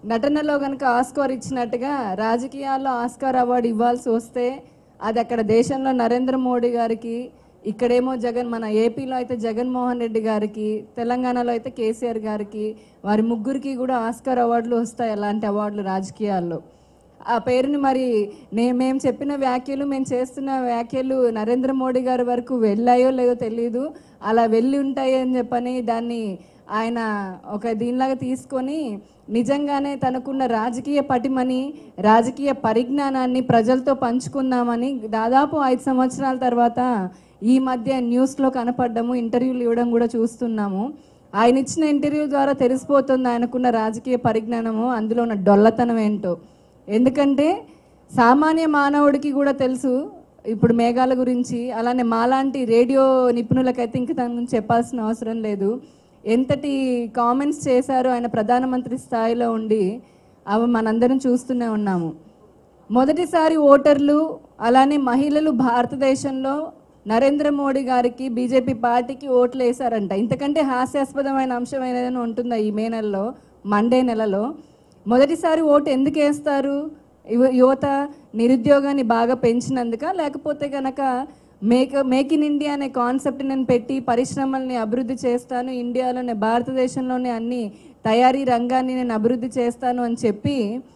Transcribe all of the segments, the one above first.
నటనలో కనుక ఆస్కార్ ఇచ్చినట్టుగా రాజకీయాల్లో ఆస్కార్ అవార్డు ఇవ్వాల్సి వస్తే అది అక్కడ దేశంలో నరేంద్ర మోడీ గారికి ఇక్కడేమో జగన్ మన ఏపీలో అయితే జగన్మోహన్ రెడ్డి గారికి తెలంగాణలో అయితే కేసీఆర్ గారికి వారి ముగ్గురికి కూడా ఆస్కార్ అవార్డులు వస్తాయి అలాంటి అవార్డులు రాజకీయాల్లో ఆ పేరుని మరి నే మేము చెప్పిన వ్యాఖ్యలు మేము చేస్తున్న వ్యాఖ్యలు నరేంద్ర మోడీ గారి వరకు వెళ్ళాయో లేదో తెలియదు అలా వెళ్ళి ఉంటాయి అని చెప్పని దాన్ని ఆయన ఒక దీనిలాగా తీసుకొని నిజంగానే తనకున్న రాజకీయ పటిమని రాజకీయ పరిజ్ఞానాన్ని ప్రజలతో పంచుకుందామని దాదాపు ఐదు సంవత్సరాల తర్వాత ఈ మధ్య న్యూస్లో కనపడ్డము ఇంటర్వ్యూలు ఇవ్వడం కూడా చూస్తున్నాము ఆయన ఇచ్చిన ఇంటర్వ్యూ ద్వారా తెలిసిపోతుంది ఆయనకున్న రాజకీయ పరిజ్ఞానము అందులో ఉన్న డొల్లతనం ఏంటో ఎందుకంటే సామాన్య మానవుడికి కూడా తెలుసు ఇప్పుడు మేఘాల గురించి అలానే మాలాంటి రేడియో నిపుణులకైతే ఇంకా దాని గురించి చెప్పాల్సిన అవసరం లేదు ఎంతటి కామెంట్స్ చేశారో ఆయన ప్రధానమంత్రి స్థాయిలో ఉండి అవి మనందరం చూస్తూనే ఉన్నాము మొదటిసారి ఓటర్లు అలానే మహిళలు భారతదేశంలో నరేంద్ర మోడీ గారికి బీజేపీ పార్టీకి ఓట్లు వేశారంట ఇంతకంటే హాస్యాస్పదమైన అంశం ఏదైనా ఉంటుందా ఈ మే నెలలో మండే నెలలో మొదటిసారి ఓటు ఎందుకు వేస్తారు యువ- యువత నిరుద్యోగాన్ని బాగా పెంచినందుక లేకపోతే కనుక మేక్ మేక్ ఇన్ ఇండియా అనే కాన్సెప్ట్ నేను పెట్టి పరిశ్రమల్ని అభివృద్ధి చేస్తాను ఇండియాలోనే భారతదేశంలోనే అన్ని తయారీ రంగాన్ని నేను అభివృద్ధి చేస్తాను అని చెప్పి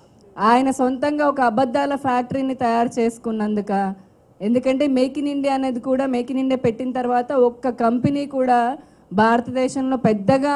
ఆయన సొంతంగా ఒక అబద్ధాల ఫ్యాక్టరీని తయారు చేసుకున్నందుక ఎందుకంటే మేక్ ఇన్ ఇండియా అనేది కూడా మేక్ ఇన్ ఇండియా పెట్టిన తర్వాత ఒక్క కంపెనీ కూడా భారతదేశంలో పెద్దగా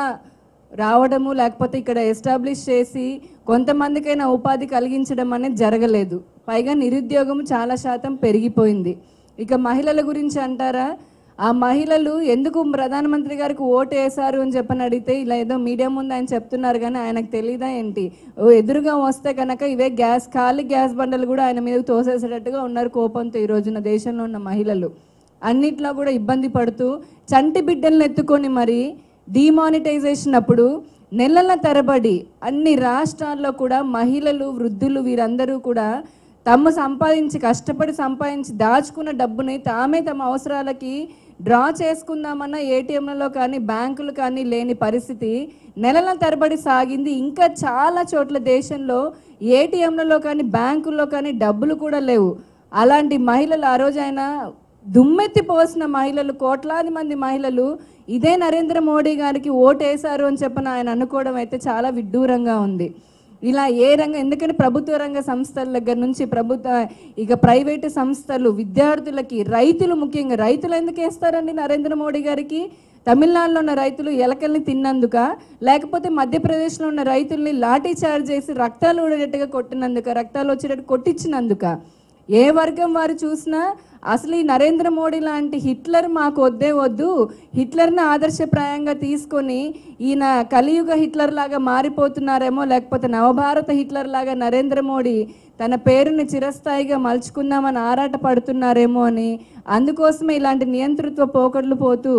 రావడము లేకపోతే ఇక్కడ ఎస్టాబ్లిష్ చేసి కొంతమందికైనా ఉపాధి కలిగించడం అనేది జరగలేదు పైగా నిరుద్యోగం చాలా శాతం పెరిగిపోయింది ఇక మహిళల గురించి అంటారా ఆ మహిళలు ఎందుకు ప్రధానమంత్రి గారికి ఓటు వేశారు అని చెప్పని అడిగితే ఇలా ఏదో మీడియా ముందు ఆయన చెప్తున్నారు కానీ ఆయనకు తెలియదా ఏంటి ఓ ఎదురుగా వస్తే కనుక ఇవే గ్యాస్ ఖాళీ గ్యాస్ బండలు కూడా ఆయన మీద తోసేసేటట్టుగా ఉన్నారు కోపంతో ఈ రోజున దేశంలో ఉన్న మహిళలు అన్నిట్లో కూడా ఇబ్బంది పడుతూ చంటి బిడ్డలను ఎత్తుకొని మరి డిమానిటైజేషన్ అప్పుడు నెలల తరబడి అన్ని రాష్ట్రాల్లో కూడా మహిళలు వృద్ధులు వీరందరూ కూడా తమ సంపాదించి కష్టపడి సంపాదించి దాచుకున్న డబ్బుని తామే తమ అవసరాలకి డ్రా చేసుకుందామన్న ఏటీఎంలలో కానీ బ్యాంకులు కానీ లేని పరిస్థితి నెలల తరబడి సాగింది ఇంకా చాలా చోట్ల దేశంలో ఏటీఎంలలో కానీ బ్యాంకుల్లో కానీ డబ్బులు కూడా లేవు అలాంటి మహిళలు ఆ రోజు ఆయన దుమ్మెత్తి పోసిన మహిళలు కోట్లాది మంది మహిళలు ఇదే నరేంద్ర మోడీ గారికి ఓటేశారు అని చెప్పని ఆయన అనుకోవడం అయితే చాలా విడ్డూరంగా ఉంది ఇలా ఏ రంగం ఎందుకంటే ప్రభుత్వ రంగ సంస్థల దగ్గర నుంచి ప్రభుత్వ ఇక ప్రైవేటు సంస్థలు విద్యార్థులకి రైతులు ముఖ్యంగా రైతులు ఎందుకు వేస్తారండి నరేంద్ర మోడీ గారికి తమిళనాడులో ఉన్న రైతులు ఎలకల్ని తిన్నందుక లేకపోతే మధ్యప్రదేశ్లో ఉన్న రైతుల్ని లాఠీ చార్జ్ చేసి రక్తాలు ఊడేటట్టుగా కొట్టినందుక రక్తాలు వచ్చేటట్టు కొట్టించినందుక ఏ వర్గం వారు చూసినా అసలు ఈ నరేంద్ర మోడీ లాంటి హిట్లర్ మాకు వద్దే వద్దు హిట్లర్ని ఆదర్శప్రాయంగా తీసుకొని ఈయన కలియుగ హిట్లర్ లాగా మారిపోతున్నారేమో లేకపోతే నవభారత హిట్లర్ లాగా నరేంద్ర మోడీ తన పేరుని చిరస్థాయిగా మలుచుకుందామని ఆరాట పడుతున్నారేమో అని అందుకోసమే ఇలాంటి నియంతృత్వ పోకడ్లు పోతూ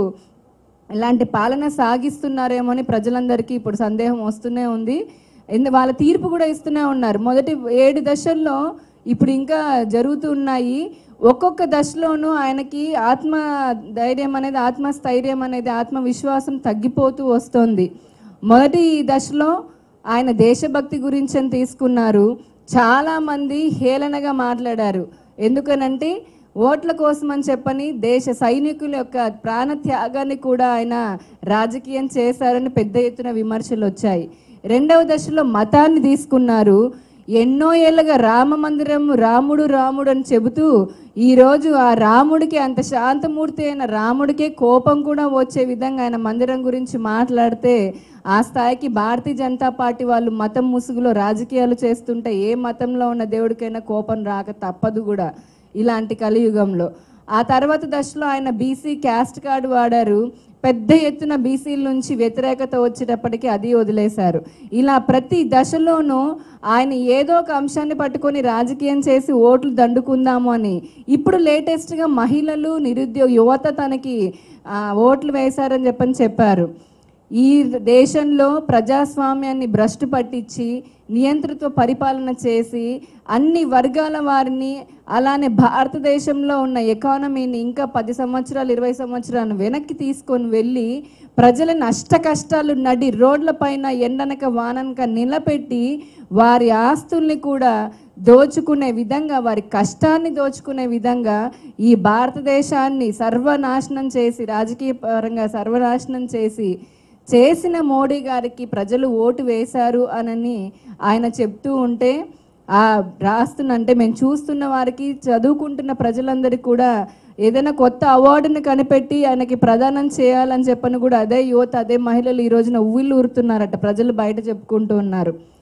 ఇలాంటి పాలన సాగిస్తున్నారేమో అని ప్రజలందరికీ ఇప్పుడు సందేహం వస్తూనే ఉంది ఎందు వాళ్ళ తీర్పు కూడా ఇస్తూనే ఉన్నారు మొదటి ఏడు దశల్లో ఇప్పుడు ఇంకా జరుగుతూ ఉన్నాయి ఒక్కొక్క దశలోనూ ఆయనకి ఆత్మ ధైర్యం అనేది ఆత్మస్థైర్యం అనేది ఆత్మవిశ్వాసం తగ్గిపోతూ వస్తుంది మొదటి దశలో ఆయన దేశభక్తి గురించి అని తీసుకున్నారు చాలామంది హేళనగా మాట్లాడారు ఎందుకనంటే ఓట్ల కోసం అని చెప్పని దేశ సైనికుల యొక్క ప్రాణ త్యాగాన్ని కూడా ఆయన రాజకీయం చేశారని పెద్ద ఎత్తున విమర్శలు వచ్చాయి రెండవ దశలో మతాన్ని తీసుకున్నారు ఎన్నో ఏళ్ళగా రామ మందిరం రాముడు రాముడు అని చెబుతూ ఈరోజు ఆ రాముడికి అంత శాంతమూర్తి అయిన రాముడికే కోపం కూడా వచ్చే విధంగా ఆయన మందిరం గురించి మాట్లాడితే ఆ స్థాయికి భారతీయ జనతా పార్టీ వాళ్ళు మతం ముసుగులో రాజకీయాలు చేస్తుంటే ఏ మతంలో ఉన్న దేవుడికైనా కోపం రాక తప్పదు కూడా ఇలాంటి కలియుగంలో ఆ తర్వాత దశలో ఆయన బీసీ క్యాస్ట్ కార్డు వాడారు పెద్ద ఎత్తున బీసీల నుంచి వ్యతిరేకత వచ్చేటప్పటికి అది వదిలేశారు ఇలా ప్రతి దశలోనూ ఆయన ఏదో ఒక అంశాన్ని పట్టుకొని రాజకీయం చేసి ఓట్లు దండుకుందాము అని ఇప్పుడు లేటెస్ట్గా మహిళలు నిరుద్యోగ యువత తనకి ఆ, ఓట్లు వేశారని చెప్పని చెప్పారు ఈ దేశంలో ప్రజాస్వామ్యాన్ని భ్రష్టు పట్టించి నియంత్రిత్వ పరిపాలన చేసి అన్ని వర్గాల వారిని అలానే భారతదేశంలో ఉన్న ఎకానమీని ఇంకా పది సంవత్సరాలు ఇరవై సంవత్సరాలు వెనక్కి తీసుకొని వెళ్ళి ప్రజలను అష్ట కష్టాలు నడి రోడ్లపైన ఎండనక వాననక నిలబెట్టి వారి ఆస్తుల్ని కూడా దోచుకునే విధంగా వారి కష్టాన్ని దోచుకునే విధంగా ఈ భారతదేశాన్ని సర్వనాశనం చేసి రాజకీయ పరంగా సర్వనాశనం చేసి చేసిన మోడీ గారికి ప్రజలు ఓటు వేశారు అనని ఆయన చెప్తూ ఉంటే ఆ రాస్తున్న అంటే మేము చూస్తున్న వారికి చదువుకుంటున్న ప్రజలందరికీ కూడా ఏదైనా కొత్త అవార్డుని కనిపెట్టి ఆయనకి ప్రదానం చేయాలని చెప్పని కూడా అదే యువత అదే మహిళలు ఈ రోజున ఉవ్విళ్ళు ఊరుతున్నారట ప్రజలు బయట చెప్పుకుంటూ ఉన్నారు